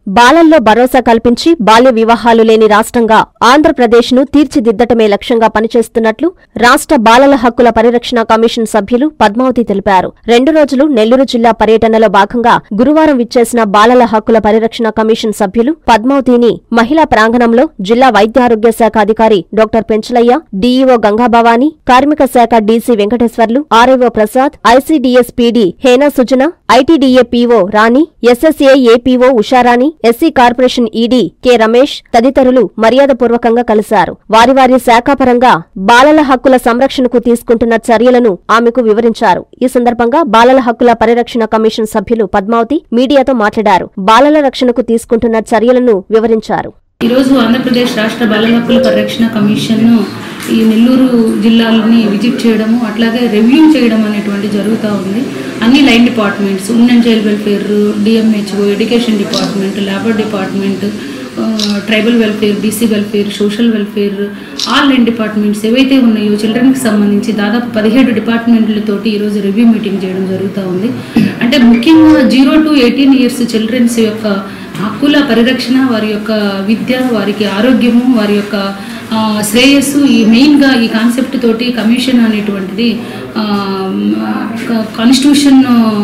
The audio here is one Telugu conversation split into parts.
బాలల్లో భరోసా కల్పించి బాల్య వివాహాలు లేని రాష్ట్రంగా ఆంధ్రప్రదేశ్ను తీర్చిదిద్దటమే లక్ష్యంగా పనిచేస్తున్నట్లు రాష్ట్ర బాలల హక్కుల పరిరక్షణ కమిషన్ సభ్యులు పద్మావతి తెలిపారు రెండు రోజులు నెల్లూరు జిల్లా పర్యటనలో భాగంగా గురువారం విచ్చేసిన బాలల హక్కుల పరిరక్షణ కమిషన్ సభ్యులు పద్మావతిని మహిళా ప్రాంగణంలో జిల్లా వైద్యారోగ్య శాఖ అధికారి డాక్టర్ పెంచలయ్య డీఈఓ గంగాభవాని కార్మిక శాఖ DC Venkateswarlu RIO Prasad ICDS PD Hena Sujana ITDA PO Rani SSA APO Usharani SC corporation ED K Ramesh తదితరులు మర్యాదపూర్వకంగా కలిశారు వారి వారి శాఖాపరంగా బాలల హక్కుల సంరక్షణకు తీసుకుంటున్న చర్యలను ఆమెకు వివరించారు ఈ సందర్భంగా బాలల హక్కుల పరిరక్షణ కమిషన్ సభ్యులు పద్మావతి మీడియాతో మాట్లాడారు బాలల రక్షణకు తీసుకుంటున్న చర్యలను వివరించారు ఈరోజు ఆంధ్రప్రదేశ్ రాష్ట్ర బాలల హక్కుల పరిరక్షణ కమిషన్ ఈ నెల్లూరు జిల్లాలని విజిట్ చేయడము అట్లాగే రివ్యూ చేయడం అనేటువంటి జరుగుతూ ఉంది అన్ని line departments women and child welfare DMHO education department labour department tribal welfare BC welfare social welfare all line departments ఏవైతే ఉన్నాయో చిల్డ్రన్కి సంబంధించి దాదాపు పదిహేడు డిపార్ట్మెంట్లతోటి ఈరోజు రివ్యూ మీటింగ్ చేయడం జరుగుతూ ఉంది అంటే ముఖ్యంగా zero to eighteen years childrens యొక్క హక్కుల పరిరక్షణ వారి యొక్క విద్య వారికి ఆరోగ్యము వారి యొక్క ఆ, శ్రేయస్సు ఈ మెయిన్గా ఈ కాన్సెప్ట్ తోటి కమిషన్ అనేటువంటిది కాన్స్టిట్యూషన్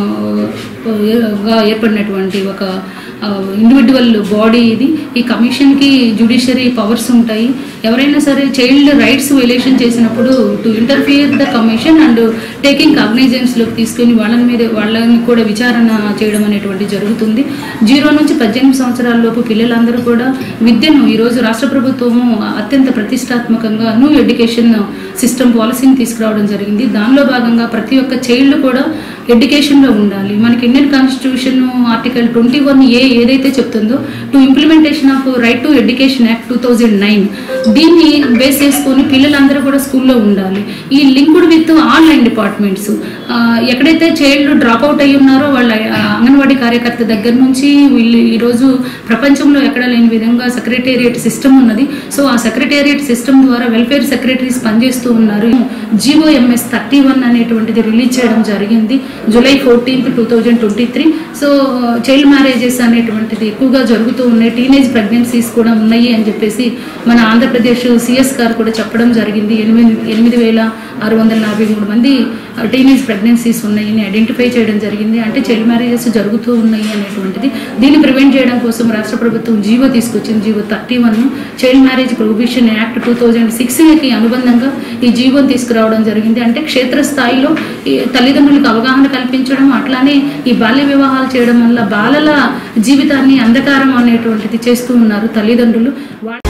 గా ఏర్పడినటువంటి ఒక ఇండివిజువల్ బాడీ ఇది ఈ కమిషన్కి జ్యుడిషియరీ పవర్స్ ఉంటాయి ఎవరైనా సరే చైల్డ్ రైట్స్ వైలేషన్ చేసినప్పుడు to interfere the commission and taking కాగ్నైజెన్స్లోకి తీసుకొని వాళ్ళని మీద వాళ్ళని కూడా విచారణ చేయడం అనేటువంటి జరుగుతుంది జీరో నుంచి పద్దెనిమిది సంవత్సరాల లోపు పిల్లలందరూ కూడా విద్యను ఈరోజు రాష్ట్ర ప్రభుత్వము అత్యంత ప్రతిష్టాత్మకంగా న్యూ ఎడ్యుకేషన్ సిస్టమ్ పాలసీని తీసుకురావడం జరిగింది దానిలో భాగంగా ప్రతి ఒక్క చైల్డ్ కూడా ఎడ్యుకేషన్లో ఉండాలి మనకి Indian constitution article twenty one A ఏదైతే చెప్తుందో to implementation of right to education act two thousand nine దీన్ని బేస్ చేసుకొని పిల్లలందరూ కూడా స్కూల్లో ఉండాలి ఈ లింక్డ్ విత్ ఆన్లైన్ డిపార్ట్మెంట్స్ ఎక్కడైతే చైల్డ్ డ్రాప్ అవుట్ అయి ఉన్నారో వాళ్ళ ఆ, అంగన్వాడీ కార్యకర్త దగ్గర నుంచి వీళ్ళు ఈరోజు ప్రపంచంలో ఎక్కడ లేని విధంగా సెక్రటేరియట్ సిస్టమ్ ఉన్నది సో ఆ సెక్రటేరియట్ సిస్టమ్ ద్వారా వెల్ఫేర్ సెక్రటరీస్ పనిచేస్తూ ఉన్నారు జిఓఎంఎస్ థర్టీ వన్ అనేటువంటిది రిలీజ్ చేయడం జరిగింది July fourteenth two thousand twenty three so child marriages అనేటువంటిది ఎక్కువగా జరుగుతూ ఉన్నాయి టీనేజ్ ప్రెగ్నెన్సీస్ కూడా ఉన్నాయి అని చెప్పేసి మన ఆంధ్రప్రదేశ్ సిఎస్ గారు కూడా చెప్పడం జరిగింది ఎనిమిది ఎనిమిది వేల ఆరు వందల నలభై మూడు మంది టీనేజ్ ప్రెగ్నెన్సీస్ ఉన్నాయని ఐడెంటిఫై చేయడం జరిగింది అంటే చైల్డ్ మ్యారేజెస్ జరుగుతూ ఉన్నాయి అనేటువంటిది దీన్ని ప్రివెంట్ చేయడం కోసం రాష్ట్ర ప్రభుత్వం జీవో తీసుకొచ్చింది GO thirty one child marriage prohibition act two thousand సిక్స్కి అనుబంధంగా ఈ జీవోని తీసుకురావడం జరిగింది అంటే క్షేత్రస్థాయిలో ఈ తల్లిదండ్రులకు అవగాహన కల్పించడం అట్లానే ఈ బాల్య వివాహాలు చేయడం వల్ల బాలల జీవితాన్ని అంధకారం అనేటువంటిది చేస్తూ ఉన్నారు తల్లిదండ్రులు వా-